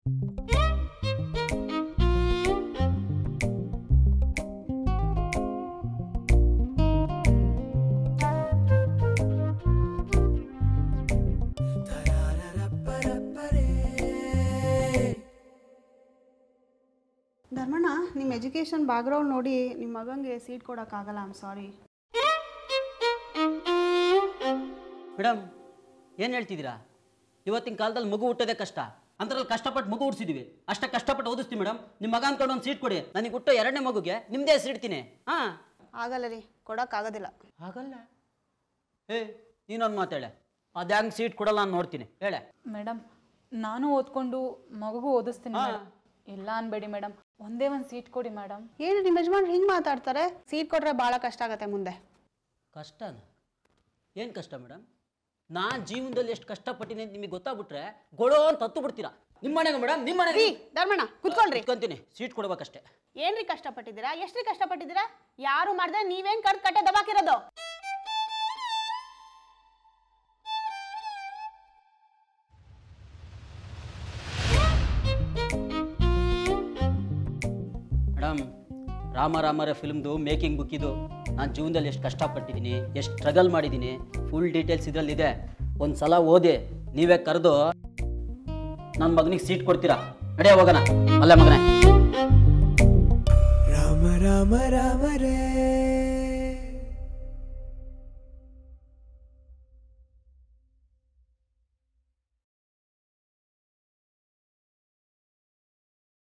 ಧರ್ಮಣ್ಣ ನಿಮ್ಮ education background ನೋಡಿ ನಿಮ್ಮ ಮಗಂಗೆ ಸೀಟ್ ಕೊಡೋಕ್ಕಾಗಲ್ಲ ಐಮ್ ಸಾರಿ ಮೇಡಮ್ ಏನು ಹೇಳ್ತಿದ್ದೀರಾ ಇವತ್ತಿನ ಕಾಲದಲ್ಲಿ ಮಗು ಹುಟ್ಟೋದೇ ಕಷ್ಟ ಅಂತರಲ್ಲಿ ಕಷ್ಟಪಟ್ಟು ಮಗು ಹುಡ್ಸಿದೀವಿ ಅಷ್ಟ ಕಷ್ಟಪಟ್ಟು ಓದಿಸ್ತೀವಿ ಮೇಡಮ್ ನಿಮ್ಮ ಮಗ ಅಂದ್ಕೊಂಡು ಒಂದು ಸೀಟ್ ಕೊಡಿ ನನಗೆ ಹುಟ್ಟೋ ಎರಡನೇ ಮಗುಗೆ ನಿಮ್ಮದೇ ಹೆಸರಿಡ್ತೀನಿ ಹಾಂ ಆಗಲ್ಲ ರೀ ಕೊಡೋಕ್ಕಾಗೋದಿಲ್ಲ ಆಗಲ್ಲ ಏ ನೀನೊಂದು ಮಾತೇಳೆ ಅದು ಹೆಂಗೆ ಸೀಟ್ ಕೊಡಲ್ಲ ನಾನು ನೋಡ್ತೀನಿ ಹೇಳೆ ಮೇಡಮ್ ನಾನು ಓದ್ಕೊಂಡು ಮಗುಗೂ ಓದಿಸ್ತೀನಿ ಮೇಡಮ್ ಇಲ್ಲ ಅನ್ಬೇಡಿ ಮೇಡಮ್ ಒಂದೇ ಒಂದು ಸೀಟ್ ಕೊಡಿ ಮೇಡಮ್ ಏನು ನಿಮ್ಮ ಯಜಮಾನ್ರು ಹಿಂಗೆ ಮಾತಾಡ್ತಾರೆ ಸೀಟ್ ಕೊಟ್ಟರೆ ಭಾಳ ಕಷ್ಟ ಆಗುತ್ತೆ ಮುಂದೆ ಕಷ್ಟನ ಏನು ಕಷ್ಟ ಮೇಡಮ್ ನಾನು ಜೀವನದಲ್ಲಿ ಎಷ್ಟು ಕಷ್ಟಪಟ್ಟಿನಿ ಅಂತ ನಿಮಗೆ ಗೊತ್ತಾಗ್ಬಿಟ್ರೆ ಗೊಳೋ ಅಂತ ಹತ್ತು ಬಿಡ್ತೀರಾ ನಿಮ್ಮ ಮನೆಗೆ ಮೇಡಮ್ ನಿಮ್ಮ ರೀ ಮನೆಗೆ ಧರ್ಮಣ್ಣ ಕುತ್ಕೊಳ್ರಿ ಇಟ್ಕೊಂತೀನಿ ಸೀಟ್ ಕೊಡ್ಬೇಕಷ್ಟೇ ಏನ್ರಿ ಕಷ್ಟಪಟ್ಟಿದ್ದೀರಾ ಎಷ್ಟ್ರಿ ಕಷ್ಟಪಟ್ಟಿದ್ದೀರಾ ಯಾರು ಮಾಡಿದ್ರೆ ನೀವೇನ್ ಕಡ್ ಕಟ್ಟೆ ದಬಾಕಿರೋದು ಮೇಡಮ್ ರಾಮ ರಾಮರ ಫಿಲ್ಮ್ದು ಮೇಕಿಂಗ್ ಬುಕ್ ಇದು ನಾನು ಜೀವನದಲ್ಲಿ ಎಷ್ಟು ಕಷ್ಟಪಟ್ಟಿದ್ದೀನಿ ಎಷ್ಟು ಸ್ಟ್ರಗಲ್ ಮಾಡಿದ್ದೀನಿ ಫುಲ್ ಡೀಟೇಲ್ಸ್ ಇದರಲ್ಲಿದೆ ಒಂದು ಸಲ ಓದಿ ನೀವೇ ಕರೆದು ನನ್ನ ಮಗನಿಗೆ ಸೀಟ್ ಕೊಡ್ತೀರಾ ನಡೆಯ ಹೋಗೋಣ ಅಲ್ಲೇ ಮಗನೇ ರಾಮ ರಾಮ ರಾಮ ರೇ